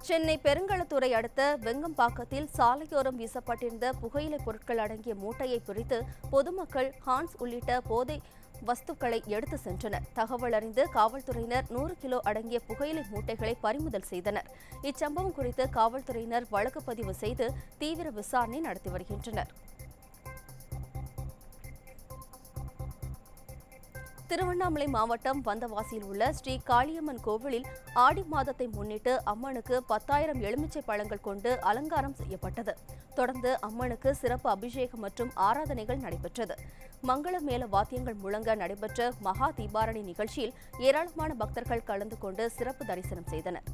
சென்னை பெருங்களத்துறை அடுத்த வெங்கம்பாக்கத்தில் சாலையோரம் வீசப்பட்டிருந்த புகையிலை பொருட்கள் அடங்கிய மூட்டையை பிரித்து பொதுமக்கள் ஹான்ஸ் உள்ளிட்ட போதை வஸ்துக்களை எடுத்து சென்றனர் தகவல் அறிந்து காவல்துறையினர் நூறு கிலோ அடங்கிய புகையிலை மூட்டைகளை பறிமுதல் செய்தனர் இச்சம்பவம் குறித்து காவல்துறையினர் வழக்கு பதிவு செய்து தீவிர விசாரணை நடத்தி வருகின்றனர் திருவண்ணாமலை மாவட்டம் வந்தவாசியில் உள்ள ஸ்ரீ காளியம்மன் கோவிலில் ஆடி மாதத்தை முன்னிட்டு அம்மனுக்கு பத்தாயிரம் எலுமிச்சை பழங்கள் கொண்டு அலங்காரம் செய்யப்பட்டது தொடர்ந்து அம்மனுக்கு சிறப்பு அபிஷேகம் மற்றும் ஆராதனைகள் நடைபெற்றது மங்கள மேள வாத்தியங்கள் முழங்க நடைபெற்ற மகா தீபாரணி நிகழ்ச்சியில் ஏராளமான பக்தர்கள் கலந்து கொண்டு சிறப்பு தரிசனம் செய்தனர்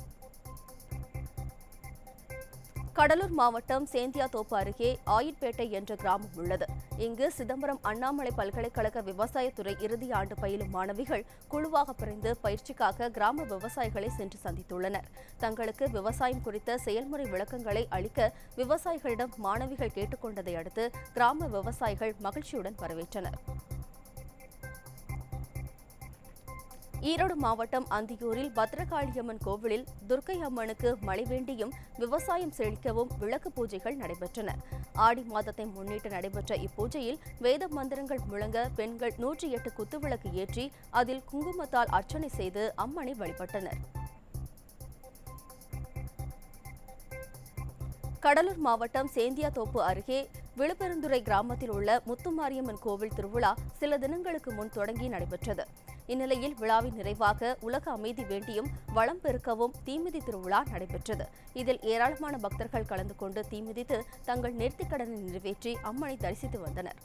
கடலூர் மாவட்டம் சேந்தியாத்தோப்பு அருகே ஆயிட்பேட்டை என்ற கிராமம் உள்ளது இங்கு சிதம்பரம் அண்ணாமலை பல்கலைக்கழக விவசாயத்துறை இறுதி ஆண்டு பயிலும் மாணவிகள் குழுவாக பிரிந்து பயிற்சிக்காக கிராம விவசாயிகளை சென்று சந்தித்துள்ளனர் தங்களுக்கு விவசாயம் குறித்த செயல்முறை விளக்கங்களை அளிக்க விவசாயிகளிடம் மாணவிகள் கேட்டுக்கொண்டதை அடுத்து கிராம விவசாயிகள் மகிழ்ச்சியுடன் வரவேற்றனர் ஈரோடு மாவட்டம் அந்தியூரில் பத்ரகாளியம்மன் கோவிலில் துர்க்கை அம்மனுக்கு மழை வேண்டியும் விவசாயம் செழிக்கவும் விளக்கு பூஜைகள் நடைபெற்றன ஆடி மாதத்தை முன்னிட்டு நடைபெற்ற இப்பூஜையில் வேத மந்திரங்கள் முழங்க பெண்கள் நூற்றி எட்டு குத்துவிளக்கு ஏற்றி அதில் குங்குமத்தால் அர்ச்சனை செய்து அம்மனை வழிபட்டனர் கடலூர் மாவட்டம் சேந்தியாத்தோப்பு அருகே விழுப்பெருந்துறை கிராமத்தில் உள்ள முத்துமாரியம்மன் கோவில் திருவிழா சில தினங்களுக்கு முன் தொடங்கி நடைபெற்றது இந்நிலையில் விழாவின் நிறைவாக உலக அமைதி வேண்டியும் வளம் பெருக்கவும் தீமிதி திருவிழா நடைபெற்றது இதில் ஏராளமான பக்தர்கள் கலந்து கொண்டு தீமிதித்து தங்கள் நேர்த்திக்கடனை நிறைவேற்றி அம்மனை தரிசித்து வந்தனர்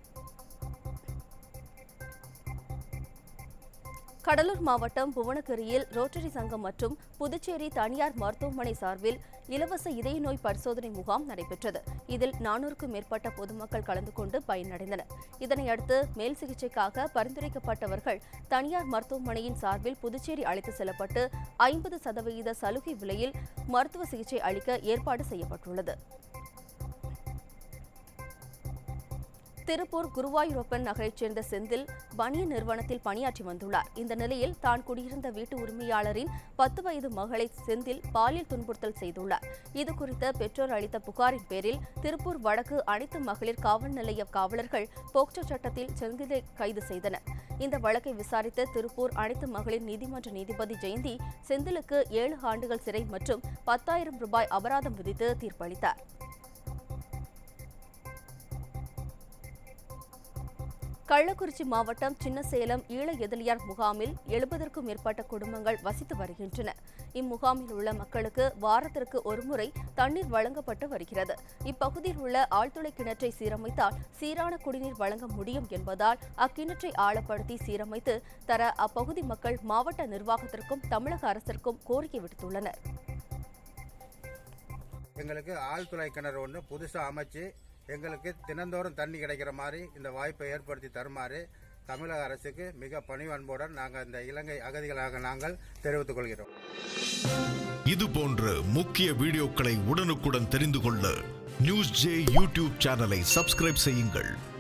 கடலூர் மாவட்டம் புவனகிரியில் ரோட்டரி சங்கம் மற்றும் புதுச்சேரி தனியார் மருத்துவமனை சார்பில் இலவச இதய நோய் பரிசோதனை முகாம் நடைபெற்றது இதில் நானூறுக்கும் மேற்பட்ட பொதுமக்கள் கலந்து கொண்டு பயனடைந்தனர் இதனையடுத்து மேல் சிகிச்சைக்காக பரிந்துரைக்கப்பட்டவர்கள் தனியார் மருத்துவமனையின் சார்பில் புதுச்சேரி அழைத்து செல்லப்பட்டு ஐம்பது சதவிகித சலுகை விலையில் மருத்துவ சிகிச்சை அளிக்க ஏற்பாடு செய்யப்பட்டுள்ளது திருப்பூர் குருவாயூரப்பன் நகரைச் சேர்ந்த செந்தில் பனியன் நிறுவனத்தில் பணியாற்றி வந்துள்ளார் இந்த நிலையில் தான் குடியிருந்த வீட்டு உரிமையாளரின் பத்து வயது மகளை செந்தில் பாலியல் துன்புறுத்தல் செய்துள்ளார் இது குறித்த பெற்றோர் அளித்த புகாரின் பேரில் திருப்பூர் வடக்கு அனைத்து மகளிர் காவல் நிலைய காவலர்கள் போக்சோ சட்டத்தில் செந்திலை கைது செய்தனர் இந்த வழக்கை விசாரித்த திருப்பூர் அனைத்து மகளிர் நீதிமன்ற நீதிபதி ஜெயந்தி செந்திலுக்கு ஏழு ஆண்டுகள் சிறை மற்றும் பத்தாயிரம் ரூபாய் அபராதம் விதித்து தீர்ப்பளித்தார் கள்ளக்குறிச்சி மாவட்டம் சின்னசேலம் ஈழ எதிலியார் முகாமில் எழுபதற்கும் மேற்பட்ட குடும்பங்கள் வசித்து வருகின்றன இம்முகாமில் உள்ள மக்களுக்கு வாரத்திற்கு ஒருமுறை தண்ணீர் வழங்கப்பட்டு வருகிறது இப்பகுதியில் உள்ள ஆழ்துளை கிணற்றை சீரமைத்தால் சீரான குடிநீர் வழங்க முடியும் என்பதால் அக்கிணற்றை ஆழப்படுத்தி சீரமைத்து தர அப்பகுதி மக்கள் மாவட்ட நிர்வாகத்திற்கும் தமிழக அரசிற்கும் கோரிக்கை விடுத்துள்ளனர் எங்களுக்கு ஆழ்துளை கிணறு ஒன்று புதுசாக அமைச்சு எங்களுக்கு தினந்தோறும் தண்ணி கிடைக்கிற மாதிரி இந்த வாய்ப்பை ஏற்படுத்தி தருமாறு தமிழக அரசுக்கு மிக பணிவன்புடன் நாங்கள் இந்த இலங்கை அகதிகளாக நாங்கள் தெரிவித்துக் கொள்கிறோம் இது போன்ற முக்கிய வீடியோக்களை உடனுக்குடன் தெரிந்து கொள்ள நியூஸ் ஜே யூடியூப் சேனலை சப்ஸ்கிரைப் செய்யுங்கள்